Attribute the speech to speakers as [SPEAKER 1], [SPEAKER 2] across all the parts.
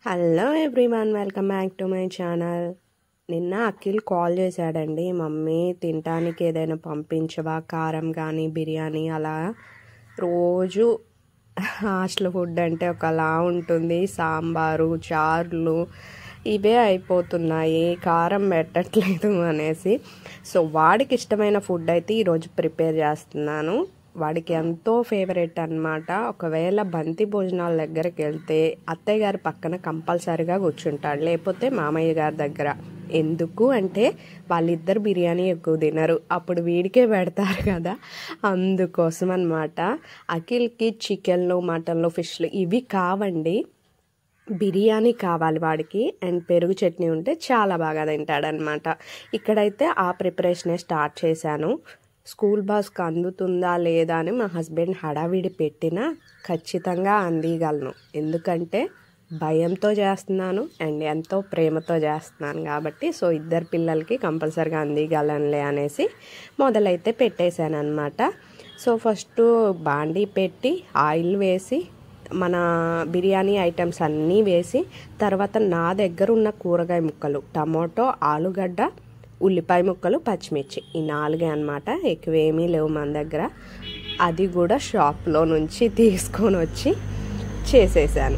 [SPEAKER 1] hello everyone welcome back to my channel నిన్న Akhil call చేశాడండి mummy తినటానికి ఏదైనా పంపించవా కారం కానీ బిర్యానీ అలా రోజు హాస్టల్ ఫుడ్ అంటే ఒకలా ఉంటుంది సాంబారు చారులు ఇవే అయిపోతున్నాయి కారం పెట్టట్లేదు అనేసి సో వాడికి ఇష్టమైన ఫుడ్ అయితే ఈరోజు ప్రిపేర్ చేస్తున్నాను వాడికి ఎంతో ఫేవరెట్ అనమాట ఒకవేళ బంతి భోజనాల దగ్గరికి వెళ్తే అత్తయ్య గారి పక్కన కంపల్సరిగా కూర్చుంటాడు లేకపోతే మామయ్య గారి దగ్గర ఎందుకు అంటే వాళ్ళిద్దరు బిర్యానీ ఎక్కువ తినరు అప్పుడు వీడికే పెడతారు కదా అందుకోసం అనమాట అఖిల్కి చికెన్లు మటన్లు ఫిష్లు ఇవి కావండి బిర్యానీ కావాలి వాడికి అండ్ పెరుగు చట్నీ ఉంటే చాలా బాగా తింటాడనమాట ఇక్కడైతే ఆ ప్రిపరేషనే స్టార్ట్ చేశాను స్కూల్ బస్కి అందుతుందా లేదా అని మా హస్బెండ్ హడావిడి పెట్టినా ఖచ్చితంగా అందిగలను ఎందుకంటే భయంతో చేస్తున్నాను అండ్ ఎంతో ప్రేమతో చేస్తున్నాను కాబట్టి సో ఇద్దరు పిల్లలకి కంపల్సరిగా అందిగలనులే అనేసి మొదలైతే పెట్టేశాను అనమాట సో ఫస్ట్ బాండీ పెట్టి ఆయిల్ వేసి మన బిర్యానీ ఐటమ్స్ అన్నీ వేసి తర్వాత నా దగ్గర ఉన్న కూరగాయ ముక్కలు టమాటో ఆలుగడ్డ ఉల్లిపాయ ముక్కలు పచ్చిమిర్చి ఈ నాలుగే అనమాట ఎక్కువ ఏమీ లేవు మన దగ్గర అది కూడా షాప్లో నుంచి తీసుకొని వచ్చి చేసేసాను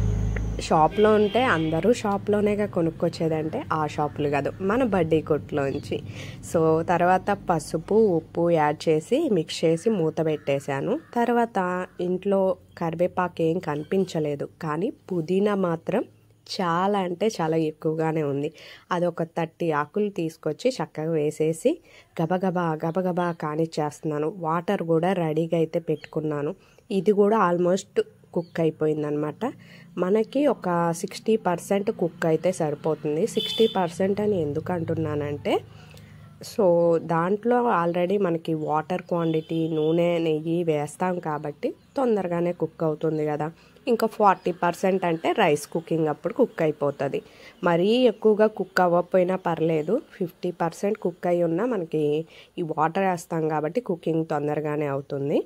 [SPEAKER 1] షాప్లో ఉంటే అందరూ షాప్లోనేగా కొనుక్కొచ్చేదంటే ఆ షాపులు కాదు మన బడ్డీ కొట్టులోంచి సో తర్వాత పసుపు ఉప్పు యాడ్ చేసి మిక్స్ చేసి మూత పెట్టేశాను తర్వాత ఇంట్లో కరివేపాకు ఏం కనిపించలేదు కానీ పుదీనా మాత్రం చాలా అంటే చాలా ఎక్కువగానే ఉంది అదొక థర్టీ ఆకులు తీసుకొచ్చి చక్కగా వేసేసి గబగబా గబగబా కానిచ్చేస్తున్నాను వాటర్ కూడా రెడీగా అయితే పెట్టుకున్నాను ఇది కూడా ఆల్మోస్ట్ కుక్ అయిపోయిందనమాట మనకి ఒక సిక్స్టీ పర్సెంట్ కుక్ అయితే సరిపోతుంది సిక్స్టీ పర్సెంట్ అని ఎందుకు అంటున్నానంటే సో దాంట్లో ఆల్రెడీ మనకి వాటర్ క్వాంటిటీ నూనె నెయ్యి వేస్తాం కాబట్టి తొందరగానే కుక్ అవుతుంది కదా ఇంకా ఫార్టీ పర్సెంట్ అంటే రైస్ కుకింగ్ అప్పుడు కుక్ అయిపోతుంది మరీ ఎక్కువగా కుక్ అవ్వకపోయినా పర్లేదు ఫిఫ్టీ పర్సెంట్ కుక్ అయి ఉన్నా మనకి ఈ వాటర్ వేస్తాం కాబట్టి కుకింగ్ తొందరగానే అవుతుంది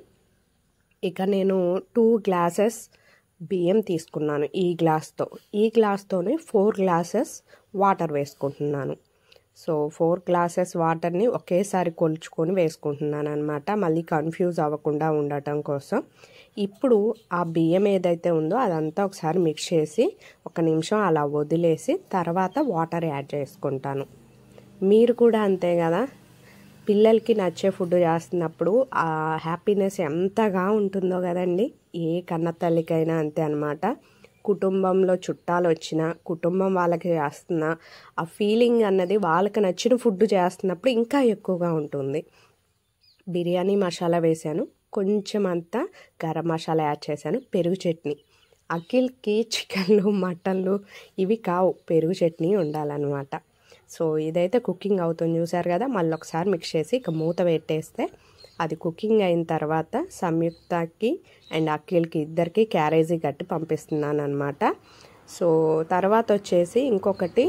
[SPEAKER 1] ఇక నేను టూ గ్లాసెస్ బియ్యం తీసుకున్నాను ఈ గ్లాస్తో ఈ గ్లాస్తోనే ఫోర్ గ్లాసెస్ వాటర్ వేసుకుంటున్నాను సో ఫోర్ గ్లాసెస్ వాటర్ని ఒకేసారి కొలుచుకొని వేసుకుంటున్నాను అనమాట మళ్ళీ కన్ఫ్యూజ్ అవ్వకుండా ఉండటం కోసం ఇప్పుడు ఆ బియ్యం ఏదైతే ఉందో అదంతా ఒకసారి మిక్స్ చేసి ఒక నిమిషం అలా వదిలేసి తర్వాత వాటర్ యాడ్ చేసుకుంటాను మీరు కూడా అంతే కదా పిల్లలకి నచ్చే ఫుడ్ చేస్తున్నప్పుడు ఆ హ్యాపీనెస్ ఎంతగా ఉంటుందో కదండి ఏ కన్న తల్లికైనా అంతే అనమాట కుటుంబంలో చుట్టాలు వచ్చినా కుటుంబం వాళ్ళకి చేస్తున్నా ఆ ఫీలింగ్ అన్నది వాళ్ళకి నచ్చిన ఫుడ్ చేస్తున్నప్పుడు ఇంకా ఎక్కువగా ఉంటుంది బిర్యానీ మసాలా వేసాను కొంచెం అంతా గరం మసాలా యాడ్ చేశాను పెరుగు చట్నీ అఖిల్కి చికెన్లు మటన్లు ఇవి కావు పెరుగు చట్నీ ఉండాలన్నమాట సో ఇదైతే కుకింగ్ అవుతుంది చూసారు కదా మళ్ళీ ఒకసారి మిక్స్ చేసి ఇక మూత పెట్టేస్తే అది కుకింగ్ అయిన తర్వాత సంయుక్తకి అండ్ అఖిల్కి ఇద్దరికి క్యారేజీ కట్టి పంపిస్తున్నాను అనమాట సో తర్వాత వచ్చేసి ఇంకొకటి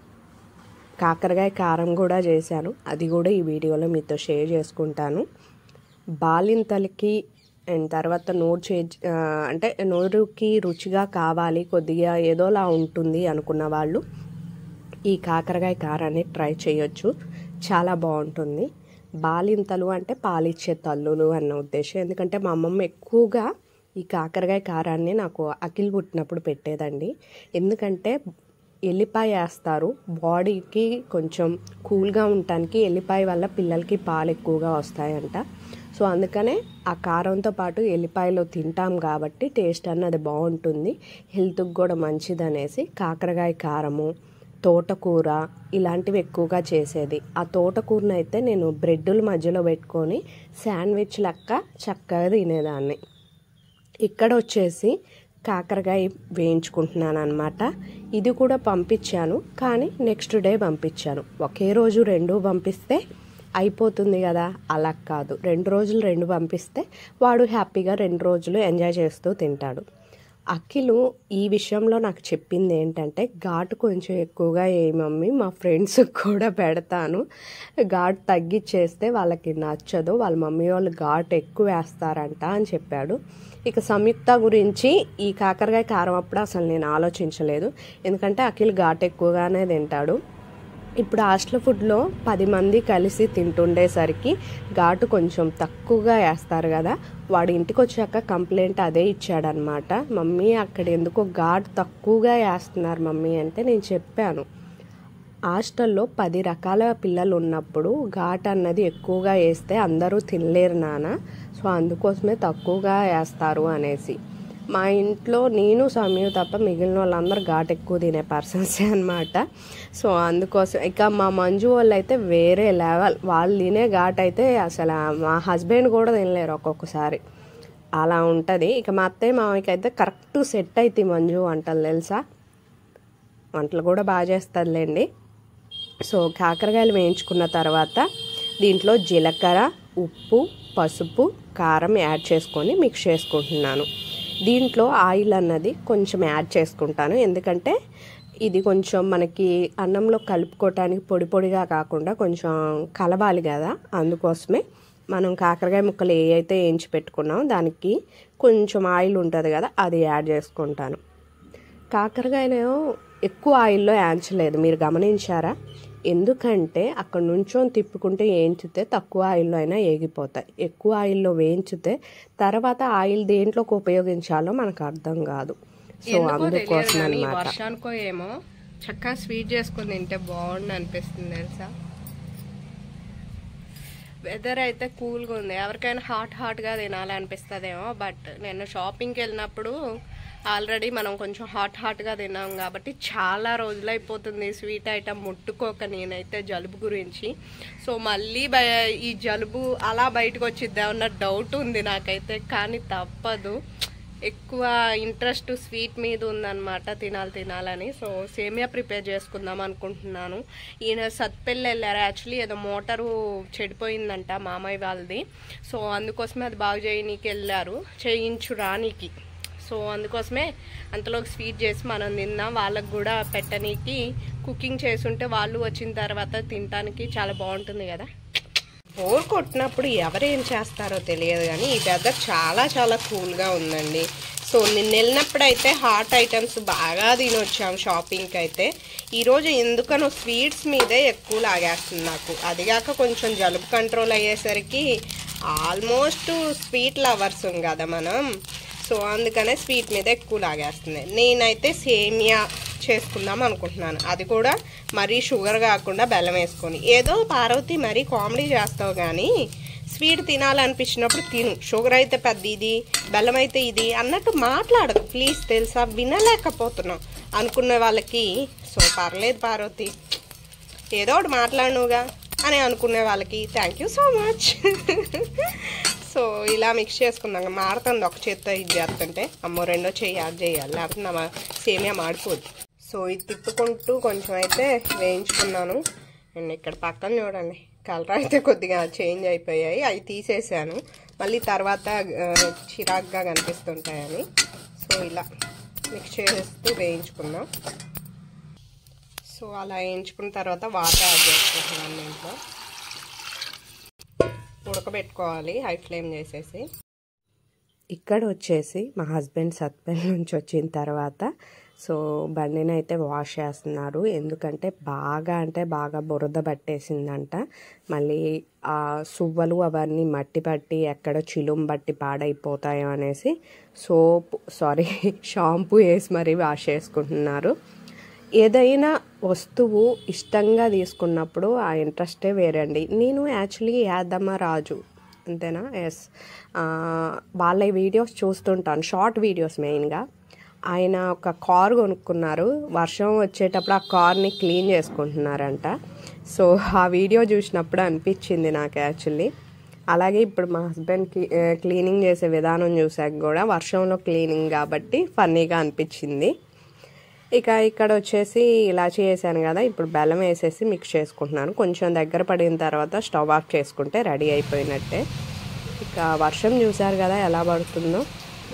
[SPEAKER 1] కాకరకాయ కారం కూడా చేశాను అది కూడా ఈ వీడియోలో మీతో షేర్ చేసుకుంటాను బాలింతలకి అండ్ తర్వాత నోరు చే అంటే నోరుకి రుచిగా కావాలి కొద్దిగా ఏదోలా ఉంటుంది అనుకున్న వాళ్ళు ఈ కాకరకాయ కారాన్ని ట్రై చేయొచ్చు చాలా బాగుంటుంది బాలింతలు అంటే పాలిచ్చే తల్లులు అన్న ఉద్దేశం ఎందుకంటే మా అమ్మమ్మ ఎక్కువగా ఈ కాకరకాయ కారాన్ని నాకు అఖిల్ పుట్టినప్పుడు పెట్టేదండి ఎందుకంటే ఎల్లిపాయ వేస్తారు బాడీకి కొంచెం కూల్గా ఉండటానికి ఎల్లిపాయ వల్ల పిల్లలకి పాలు ఎక్కువగా వస్తాయంట సో అందుకనే ఆ కారంతో పాటు ఎల్లిపాయలు తింటాం కాబట్టి టేస్ట్ అన్నది బాగుంటుంది హెల్త్కి కూడా మంచిదనేసి కాకరకాయ కారము తోటకూర ఇలాంటివి ఎక్కువగా చేసేది ఆ తోటకూరను అయితే నేను బ్రెడ్ల మధ్యలో పెట్టుకొని శాండ్విచ్ లెక్క చక్కగా తినేదాన్ని ఇక్కడ వచ్చేసి కాకరకాయ వేయించుకుంటున్నాను అనమాట ఇది కూడా పంపించాను కానీ నెక్స్ట్ డే పంపించాను ఒకే రోజు రెండు పంపిస్తే అయిపోతుంది కదా అలా కాదు రెండు రోజులు రెండు పంపిస్తే వాడు హ్యాపీగా రెండు రోజులు ఎంజాయ్ చేస్తూ తింటాడు అఖిలు ఈ విషయంలో నాకు చెప్పింది ఏంటంటే ఘాటు కొంచెం ఎక్కువగా ఏ మమ్మీ మా ఫ్రెండ్స్ కూడా పెడతాను ఘాటు తగ్గిచ్చేస్తే వాళ్ళకి నచ్చదు వాళ్ళ మమ్మీ వాళ్ళు ఘాటు ఎక్కువ వేస్తారంట అని చెప్పాడు ఇక సంయుక్త గురించి ఈ కాకరకాయ కారం అప్పుడు అసలు నేను ఆలోచించలేదు ఎందుకంటే అఖిల్ ఘాటు ఎక్కువగానే తింటాడు ఇప్పుడు హాస్టల్ ఫుడ్లో పది మంది కలిసి తింటుండేసరికి ఘాటు కొంచెం తక్కువగా వేస్తారు కదా వాడు ఇంటికి వచ్చాక కంప్లైంట్ అదే ఇచ్చాడనమాట మమ్మీ అక్కడ ఎందుకో ఘాటు తక్కువగా వేస్తున్నారు మమ్మీ అంటే నేను చెప్పాను హాస్టల్లో పది రకాల పిల్లలు ఉన్నప్పుడు ఘాట్ అన్నది ఎక్కువగా వేస్తే అందరూ తినలేరు నాన్న సో అందుకోసమే తక్కువగా వేస్తారు అనేసి మా ఇంట్లో నేను సమయం తప్ప మిగిలిన వాళ్ళందరూ ఘాట్ ఎక్కువ తినే పర్సన్సే అనమాట సో అందుకోసం ఇక మా మంజు వాళ్ళు అయితే వేరే లెవెల్ వాళ్ళు తినే ఘాట్ అయితే అసలు మా హస్బెండ్ కూడా తినలేరు ఒక్కొక్కసారి అలా ఉంటుంది ఇక మా అత్తయ్య మామయ్యకి అయితే కరెక్ట్ సెట్ అవుతాయి మంజు వంటలు తెలుసా వంటలు కూడా బాగా చేస్తుందిలేండి సో కాకరకాయలు వేయించుకున్న తర్వాత దీంట్లో జీలకర్ర ఉప్పు పసుపు కారం యాడ్ చేసుకొని మిక్స్ చేసుకుంటున్నాను దీంట్లో ఆయిల్ అన్నది కొంచెం యాడ్ చేసుకుంటాను ఎందుకంటే ఇది కొంచెం మనకి అన్నంలో కలుపుకోవటానికి పొడి పొడిగా కాకుండా కొంచెం కలవాలి కదా అందుకోసమే మనం కాకరకాయ ముక్కలు ఏ అయితే వేయించి పెట్టుకున్నామో దానికి కొంచెం ఆయిల్ ఉంటుంది కదా అది యాడ్ చేసుకుంటాను కాకరకాయలు ఎక్కువ ఆయిల్లో వేయించలేదు మీరు గమనించారా ఎందుకంటే అక్కడ నుంచొని తిప్పుకుంటే వేయించితే తక్కువ ఆయిల్లో అయినా ఏగిపోతాయి ఎక్కువ ఆయిల్లో వేయించితే తర్వాత ఆయిల్ దేంట్లోకి ఉపయోగించాలో మనకు అర్థం కాదు సో అందుకోసం అనమాట
[SPEAKER 2] వర్షానికో ఏమో చక్కగా స్వీట్ చేసుకొని తింటే బాగుండు అనిపిస్తుంది తెలుసా వెదర్ అయితే కూల్గా ఉంది ఎవరికైనా హాట్ హాట్గా తినాలనిపిస్తుందేమో బట్ నేను షాపింగ్కి వెళ్ళినప్పుడు ఆల్రెడీ మనం కొంచెం హాట్ హాట్గా తిన్నాం కాబట్టి చాలా రోజులైపోతుంది స్వీట్ ఐటమ్ ముట్టుకోక నేనైతే జలుబు గురించి సో మళ్ళీ బయ ఈ జలుబు అలా బయటకు వచ్చిద్దామన్న డౌట్ ఉంది నాకైతే కానీ తప్పదు ఎక్కువ ఇంట్రెస్ట్ స్వీట్ మీద ఉందన్నమాట తినాలి తినాలని సో సేమియా ప్రిపేర్ చేసుకుందాం అనుకుంటున్నాను ఈయన సత్పెల్లి వెళ్ళారు యాక్చువల్లీ ఏదో మోటారు చెడిపోయిందంట మామయ్య వాళ్ళది సో అందుకోసమే అది బాగు చేయనీకి వెళ్ళారు చేయించు రానికి సో అందుకోసమే అంతలోకి స్వీట్ చేసి మనం తిన్నాం వాళ్ళకు కూడా పెట్టనీకి కుకింగ్ చేసుంటే వాళ్ళు వచ్చిన తర్వాత తినడానికి చాలా బాగుంటుంది కదా బోర్ కొట్టినప్పుడు ఎవరు ఏం చేస్తారో తెలియదు కానీ ఈ వెదర్ చాలా చాలా కూల్గా ఉందండి సో నిన్న వెళ్ళినప్పుడు అయితే హాట్ ఐటమ్స్ బాగా తినొచ్చాం షాపింగ్కి అయితే ఈరోజు ఎందుకనో స్వీట్స్ మీదే ఎక్కువ లాగేస్తుంది నాకు అదిగాక కొంచెం జలుబు కంట్రోల్ అయ్యేసరికి ఆల్మోస్ట్ స్వీట్ లవర్స్ కదా మనం సో అందుకనే స్వీట్ మీద ఎక్కువ లాగేస్తుంది నేనైతే సేమియా చేసుకుందాం అనుకుంటున్నాను అది కూడా మరీ షుగర్ కాకుండా బెల్లం వేసుకొని ఏదో పార్వతి మరీ కామెడీ చేస్తావు కానీ స్వీట్ తినాలనిపించినప్పుడు తిను షుగర్ అయితే పెద్ద ఇది బెల్లం అయితే ఇది అన్నట్టు మాట్లాడదు ప్లీజ్ తెలుసా వినలేకపోతున్నాం అనుకున్న వాళ్ళకి సో పర్లేదు పార్వతి ఏదో ఒకటి మాట్లాడినుగా అని అనుకునే వాళ్ళకి thank you so much so ఇలా మిక్స్ చేసుకుందాం మారుతుంది ఒక చేత్తో ఇది చేస్తుంటే అమ్మో రెండో చెయ్యి యాడ్ చేయాలి లేకపోతే నా సేమియా మాడిపోద్ది సో ఇది తిప్పుకుంటూ కొంచెం అయితే వేయించుకున్నాను అండ్ ఇక్కడ పక్కన చూడండి కలర్ అయితే కొద్దిగా చేంజ్ అయిపోయాయి అవి తీసేసాను మళ్ళీ తర్వాత ఆ, చిరాగ్గా కనిపిస్తుంటాయని సో ఇలా మిక్స్ చేస్తూ వేయించుకుందాం సో అలా వేయించుకున్న తర్వాత వాటర్ యాడ్ చేసుకుంటున్నాను దీంట్లో ఉడకబెట్టుకోవాలి హై ఫ్లేమ్ చేసేసి
[SPEAKER 1] ఇక్కడ వచ్చేసి మా హస్బెండ్ సత్పల్లి నుంచి వచ్చిన తర్వాత సో బండిని అయితే వాష్ చేస్తున్నారు ఎందుకంటే బాగా అంటే బాగా బురద పట్టేసిందంట మళ్ళీ ఆ సువ్వలు అవన్నీ మట్టి పట్టి ఎక్కడ చిలుం బట్టి పాడైపోతాయో అనేసి సోప్ సారీ షాంపూ వేసి మరీ వాష్ చేసుకుంటున్నారు ఏదైనా వస్తువు ఇష్టంగా తీసుకున్నప్పుడు ఆ ఇంట్రెస్టే వేరండి నేను యాక్చువల్లీ యాదమ్మ రాజు అంతేనా ఎస్ వాళ్ళ వీడియోస్ చూస్తుంటాను షార్ట్ వీడియోస్ మెయిన్గా ఆయన ఒక కార్ కొనుక్కున్నారు వర్షం వచ్చేటప్పుడు ఆ కార్ని క్లీన్ చేసుకుంటున్నారంట సో ఆ వీడియో చూసినప్పుడు అనిపించింది నాకు యాక్చువల్లీ అలాగే ఇప్పుడు మా హస్బెండ్కి క్లీనింగ్ చేసే విధానం చూసాక కూడా వర్షంలో క్లీనింగ్ కాబట్టి ఫన్నీగా అనిపించింది ఇక ఇక్కడ వచ్చేసి ఇలా చేసాను కదా ఇప్పుడు బెల్లం వేసేసి మిక్స్ చేసుకుంటున్నాను కొంచెం దగ్గర పడిన తర్వాత స్టవ్ ఆఫ్ చేసుకుంటే రెడీ అయిపోయినట్టే ఇక వర్షం చూసారు కదా ఎలా పడుతుందో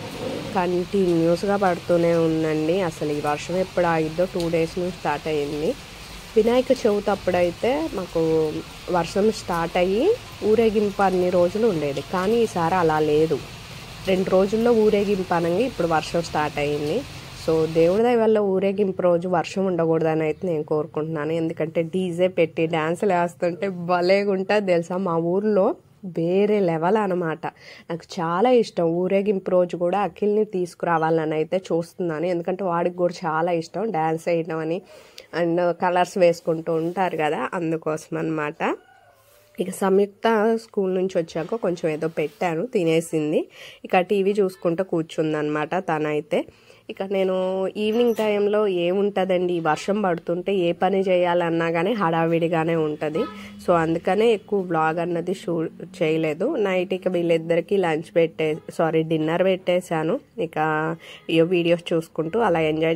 [SPEAKER 1] కంటిన్యూస్గా పడుతూనే ఉందండి అసలు ఈ వర్షం ఎప్పుడు ఆగిద్దో టూ డేస్ నుంచి స్టార్ట్ అయ్యింది వినాయక చవితి అప్పుడైతే మాకు వర్షం స్టార్ట్ అయ్యి ఊరేగింపు అన్ని రోజులు ఉండేది కానీ ఈసారి అలా లేదు రెండు రోజుల్లో ఊరేగింపు అనగా ఇప్పుడు వర్షం స్టార్ట్ అయ్యింది సో దేవుడి దయ వల్ల ఊరేగింపు రోజు వర్షం ఉండకూడదని అయితే నేను కోరుకుంటున్నాను ఎందుకంటే డీజే పెట్టి డ్యాన్సులు వేస్తుంటే భలేగా ఉంటుంది తెలుసా మా ఊర్లో వేరే లెవెల్ అనమాట నాకు చాలా ఇష్టం ఊరేగింపు రోజు కూడా అఖిల్ని తీసుకురావాలని అయితే చూస్తున్నాను ఎందుకంటే వాడికి కూడా చాలా ఇష్టం డ్యాన్స్ వేయడం అని అండ్ కలర్స్ వేసుకుంటూ ఉంటారు కదా అందుకోసం అనమాట ఇక సంయుక్త స్కూల్ నుంచి వచ్చాక కొంచెం ఏదో పెట్టాను తినేసింది ఇక టీవీ చూసుకుంటూ కూర్చుందనమాట తనైతే ఇక నేను ఈవినింగ్ టైంలో ఏముంటుందండి ఈ వర్షం పడుతుంటే ఏ పని చేయాలన్నా కానీ హడావిడిగానే ఉంటుంది సో అందుకనే ఎక్కువ బ్లాగ్ అన్నది షూ చేయలేదు నైట్ ఇక వీళ్ళిద్దరికి లంచ్ పెట్టే సారీ డిన్నర్ పెట్టేశాను ఇక ఈ వీడియోస్ చూసుకుంటూ అలా ఎంజాయ్